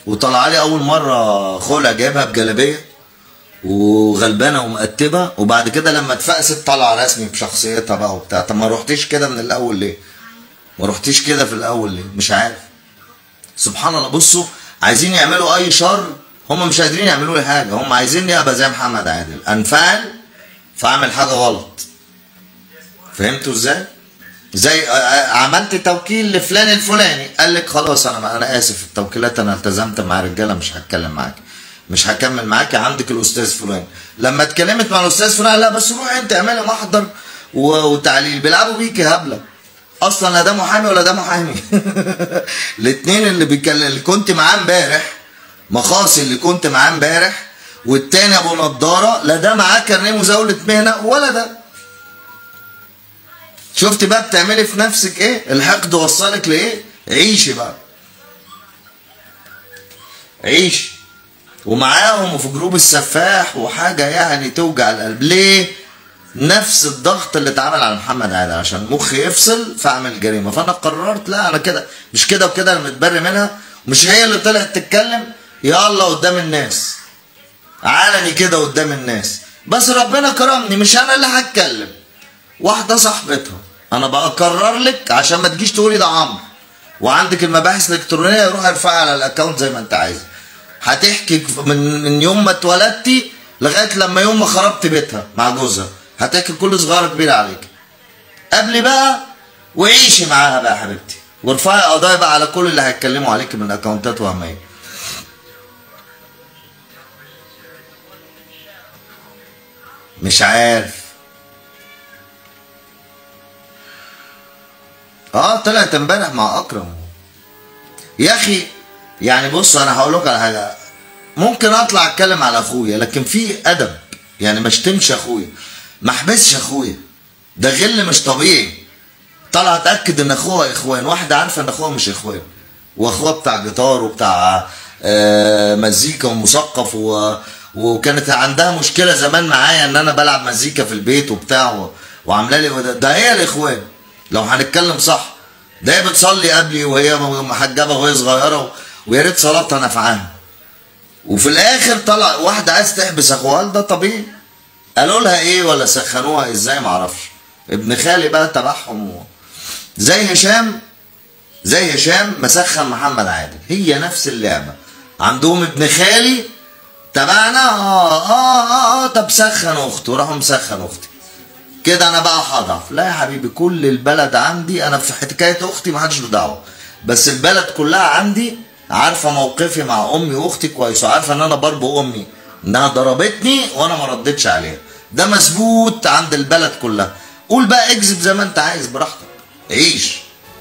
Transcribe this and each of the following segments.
وطلع لي اول مره خلع جايبها بجلابيه وغلبانه ومقتبه وبعد كده لما اتفقست طلع رسمي بشخصيتها بقى وبتاع طب ما رحتيش كده من الاول ليه؟ ما رحتيش كده في الاول ليه؟ مش عارف سبحان الله بصوا عايزين يعملوا اي شر هم مش قادرين يعملوا لي حاجه هم عايزيني ابقى زي محمد عادل انفعل فاعمل حاجه غلط فهمتوا ازاي؟ زي آه، آه، عملت توكيل لفلان الفلاني قال لك خلاص انا انا اسف التوكيلات انا التزمت مع رجاله مش هتكلم معاك مش هكمل معاك عندك الاستاذ فلان لما اتكلمت مع الاستاذ فلان لا بس روحي انت اعملي محضر و- وتعليل بيلعبوا بيكي هبله اصلا لا ده محامي ولا ده محامي الاثنين اللي بيتكلم اللي كنت معاه امبارح مخاصي اللي كنت معاه امبارح والتاني ابو نضاره لا ده معاه كارنيه مزاوله مهنه ولا ده شفت بقى بتعملي في نفسك ايه الحقد وصلك لايه عيشي بقى عيشي ومعاهم وفي جروب السفاح وحاجه يعني توجع القلب ليه نفس الضغط اللي اتعمل على محمد عادل عشان مخي يفصل فاعمل جريمه فانا قررت لا انا كده مش كده وكده انا متبري منها مش هي اللي طلعت تتكلم يلا قدام الناس علني كده قدام الناس بس ربنا كرمني مش انا اللي هتكلم واحده صاحبتها انا بقى اقرر لك عشان ما تجيش تقولي ده عمرو وعندك المباحث الالكترونيه روح ارفعها على الاكونت زي ما انت عايز هتحكي من من يوم ما اتولدتي لغايه لما يوم ما خربت بيتها مع جوزها هتحكي كل صغيره كبيره عليك قبلي بقى وعيشي معاها بقى يا حبيبتي وارفعي قضايا بقى على كل اللي هيتكلموا عليك من اكونتات وهميه مش عارف اه طلعت امبارح مع اكرم يا اخي يعني بص انا هقول لك على حاجه ممكن اطلع اتكلم على اخويا لكن في ادب يعني ما اشتمش اخويا ما احبسش اخويا ده غل مش طبيعي طلع اتاكد ان اخوها اخوان واحده عارفه ان اخوها مش اخوان واخوها بتاع جيتار وبتاع آه، مزيكا ومثقف و... وكانت عندها مشكله زمان معايا ان انا بلعب مزيكا في البيت وبتاع و... وعامله لي وده- ده هي الاخوان لو هنتكلم صح ده هي بتصلي قبلي وهي محجبه وهي صغيره و... ويا ريت صلاتها نفعاها وفي الاخر طلع واحده عايز تحبس اخوها ده طبيعي قالوا لها ايه ولا سخنوها ازاي معرفش ابن خالي بقى تبعهم و... زي هشام زي هشام مسخن محمد عادل هي نفس اللعبه عندهم ابن خالي تبعنا اه اه اه, آه طب سخن اخته راحوا مسخن اختي كده انا بقى هضعف لا يا حبيبي كل البلد عندي انا في حكايه اختي ما حدش له دعوه بس البلد كلها عندي عارفه موقفي مع امي واختي كويس وعارفه ان انا بربو امي انها ضربتني وانا ما ردتش عليها ده مثبوت عند البلد كلها قول بقى اكذب زي ما انت عايز براحتك عيش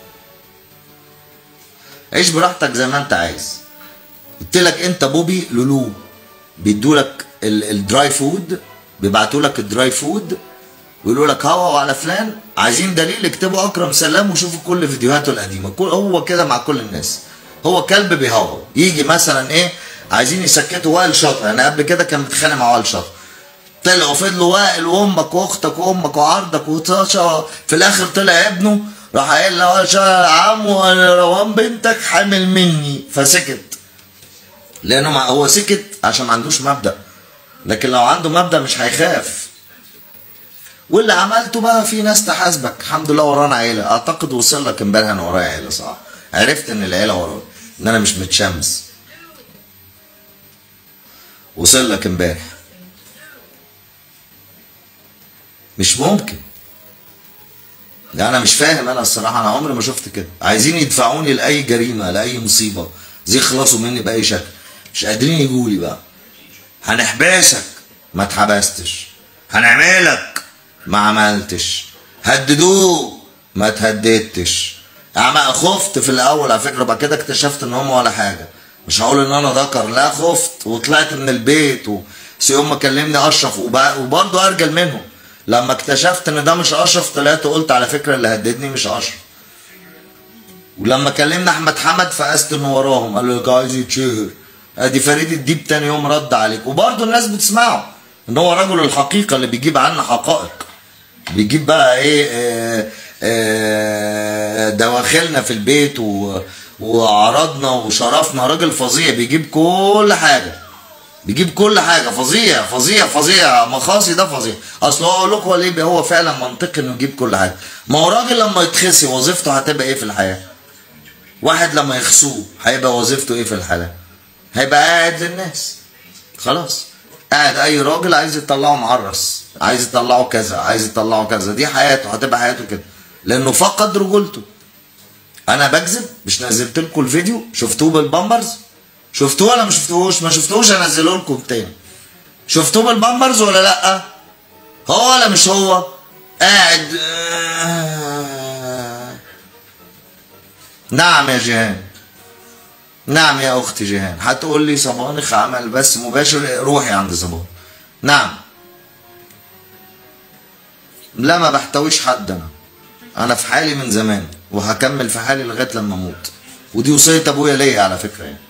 عيش براحتك زي ما انت عايز قلت لك انت بوبي لولو بيدوا لك الدراي فود بيبعتوا لك الدراي فود ويقولوا لك هوا وعلى فلان عايزين دليل اكتبوا اكرم سلام وشوفوا كل فيديوهاته القديمه كل هو كده مع كل الناس هو كلب بيهوى يجي مثلا ايه عايزين يسكتوا وائل شاطر انا قبل كده كان متخانق مع وائل شاطر طلعوا فضلوا وائل وامك واختك وامك وعرضك وطاشا في الاخر طلع ابنه راح قايل له وائل شاطر يا عم وانا روان بنتك حامل مني فسكت لانه ما هو سكت عشان ما عندوش مبدا لكن لو عنده مبدا مش هيخاف واللي عملته بقى في ناس تحاسبك الحمد لله ورانا عيله اعتقد وصل لك امبارح انا ورايا عيله صح عرفت ان العيله ورايا ان انا مش متشمس وصل لك امبارح مش ممكن ده انا مش فاهم انا الصراحه انا عمري ما شفت كده عايزين يدفعوني لاي جريمه لاي مصيبه زي يخلصوا مني باي شكل مش قادرين يجوا لي بقى هنحبسك ما اتحبستش هنعملك ما عملتش هددوه ما تهددتش أما خفت في الاول على فكره بعد كده اكتشفت ان هم ولا حاجه مش هقول ان انا ذكر لا خفت وطلعت من البيت و... بس يوم ما كلمني اشرف وب... وبرضه ارجل منهم لما اكتشفت ان ده مش اشرف طلعت قلت على فكره اللي هددني مش اشرف ولما كلمنا احمد حمد فقست انه وراهم قال لك عايز يتشهر ادي فريد الديب تاني يوم رد عليك وبرضه الناس بتسمعه ان هو رجل الحقيقه اللي بيجيب عنا حقائق بيجيب بقى ايه آه، آه، دواخلنا في البيت و وعرضنا وشرفنا راجل فظيع بيجيب كل حاجه بيجيب كل حاجه فظيع فظيع فظيع مخاصي ده فظيع اصل هو اقول لكم هو ليه هو فعلا منطقي انه يجيب كل حاجه ما هو راجل لما يتخسي وظيفته هتبقى ايه في الحياه واحد لما يخسوه هيبقى وظيفته ايه في الحياه هيبقى قاعد للناس خلاص قاعد اي راجل عايز يطلعه معرس عايز يطلعه كذا عايز يطلعه كذا دي حياته هتبقى حياته كده لانه فقد رجولته انا بكذب مش نزلت لكم الفيديو شفتوه بالبامبرز شفتوه ولا ما شفتوهوش ما شفتوهوش انزله لكم تاني شفتوه بالبامبرز ولا لا هو ولا مش هو قاعد آه. نعم يا جيهان نعم يا اختي جيهان هتقول لي صبانخ عمل بس مباشر روحي عند صبان نعم لا ما بحتويش حد انا انا في حالي من زمان وهكمل في حالي لغايه لما اموت ودي وصيه ابويا ليا على فكره يعني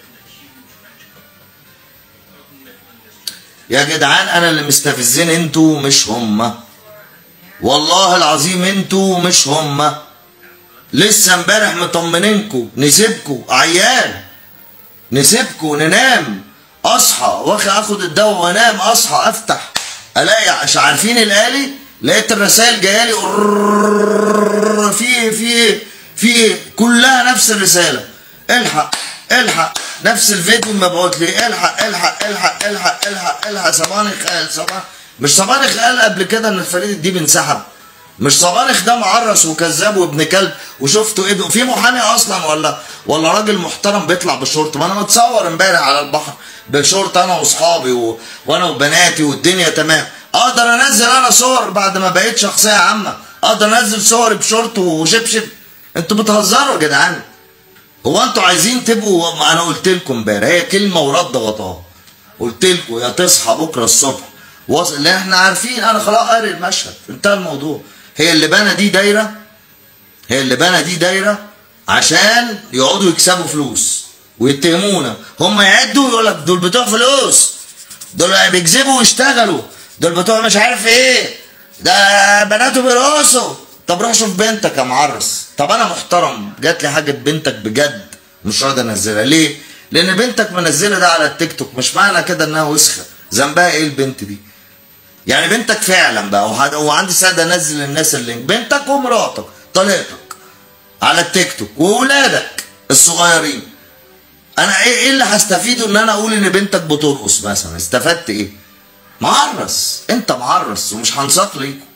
يا جدعان انا اللي مستفزين انتوا مش هما والله العظيم انتوا مش هما لسه امبارح مطمنينكوا نسيبكوا عيان نسيبكوا ننام اصحى واخد اخد الدواء وانام اصحى افتح الاقي مش عارفين الالي لقيت الرسائل جايه لي في في في كلها نفس الرساله الحق الحق نفس الفيديو مبعوت لي الحق الحق الحق الحق الحق الحق صبانخ قال صبانخ مش صبانخ قال قبل كده ان فريد الديب انسحب مش صبانخ ده معرس وكذاب وابن كلب وشفتوا ايه ده في محامي اصلا ولا ولا راجل محترم بيطلع بشورت ما انا متصور امبارح على البحر بشورت انا واصحابي و... وانا وبناتي والدنيا تمام اقدر انزل انا صور بعد ما بقيت شخصيه عامه اقدر انزل صوري بشورت وشبشب انتوا بتهزروا يا جدعان هو انتوا عايزين تبقوا انا قلت لكم امبارح هي كلمه ورد غطاها قلت لكم يا تصحى بكره الصبح وصل اللي احنا عارفين انا خلاص قاري المشهد انتهى الموضوع هي اللي بنى دي دايره هي اللي بنى دي دايره عشان يقعدوا يكسبوا فلوس ويتهمونا هم يعدوا يقول لك دول بتوع فلوس دول بيكذبوا ويشتغلوا دول بتوع مش عارف ايه ده بناته بيرقصوا طب روح شوف بنتك يا معرس طب انا محترم جات لي حاجه بنتك بجد مش راضي انزلها ليه لان بنتك منزله ده على التيك توك مش معنى كده انها وسخه ذنبها ايه البنت دي يعني بنتك فعلا بقى وه- وعندي سعاده انزل للناس اللينك بنتك ومراتك طليقتك على التيك توك واولادك الصغيرين انا ايه ايه اللي هستفيده ان انا اقول ان بنتك بترقص مثلا استفدت ايه معرس انت معرس ومش هنساق ليكم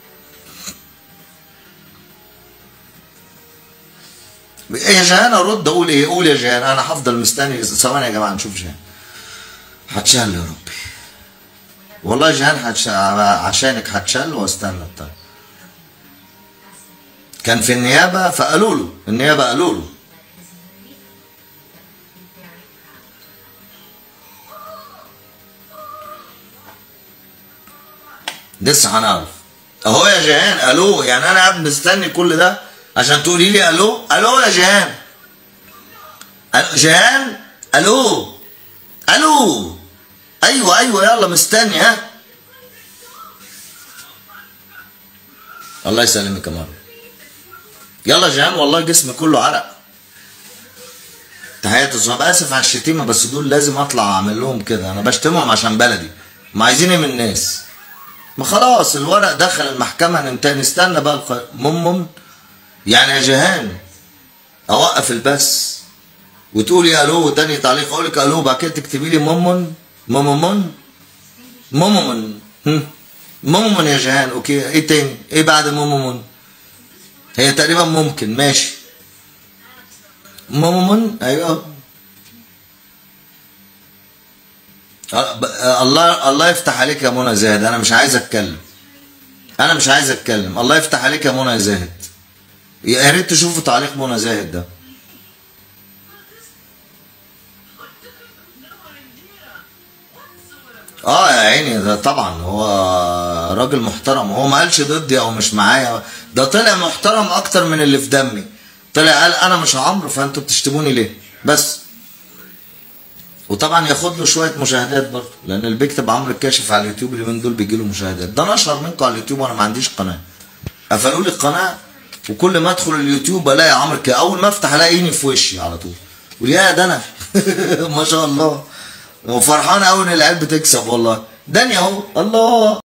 يا جهان ارد اقول ايه قول يا جهان انا هفضل مستني ثواني يا جماعه نشوف جهان هتشل يا ربي والله جهان هتش... عشانك هتشل واستنى طيب كان في النيابه فقالوا له النيابه قالوا له لسه هنعرف اهو يا جيهان الو يعني انا قاعد مستني كل ده عشان تقولي لي الو الو يا جيهان ألو جيهان الو الو ايوه ايوه يلا مستني ها الله يسلمك يا مروه يلا يا جيهان والله جسمي كله عرق تحياتي الصحاب اسف على الشتيمه بس دول لازم اطلع اعمل لهم كده انا بشتمهم عشان بلدي ما عايزين ايه من الناس ما خلاص الورق دخل المحكمة ننت- نستنى بقى الق... مم يعني يا جيهان اوقف البث وتقولي الو تاني تعليق اقول لك الو بعد كده تكتبي لي ممن ممن ممن هم. ممن يا جيهان اوكي ايه تاني ايه بعد ممن هي تقريبا ممكن ماشي ممن ايوه أه، ب- أه، الله الله يفتح عليك يا منى زاهد انا مش عايز اتكلم انا مش عايز اتكلم الله يفتح عليك يا منى زاهد يا ريت تشوفوا تعليق منى زاهد ده اه يا عيني ده طبعا هو راجل محترم هو ما قالش ضدي او مش معايا ده طلع محترم اكتر من اللي في دمي طلع قال انا مش عمرو فانتوا بتشتموني ليه بس وطبعا ياخد له شويه مشاهدات برضه لان اللي بيكتب عمرو الكاشف على اليوتيوب اليومين دول بيجي له مشاهدات ده انا اشهر منكم على اليوتيوب وانا ما عنديش قناه قفلوا لي القناه وكل ما ادخل اليوتيوب الاقي عمرو كده اول ما افتح الاقيني في وشي على طول يقول يا ده انا ما شاء الله وفرحان قوي ان العيال بتكسب والله داني اهو الله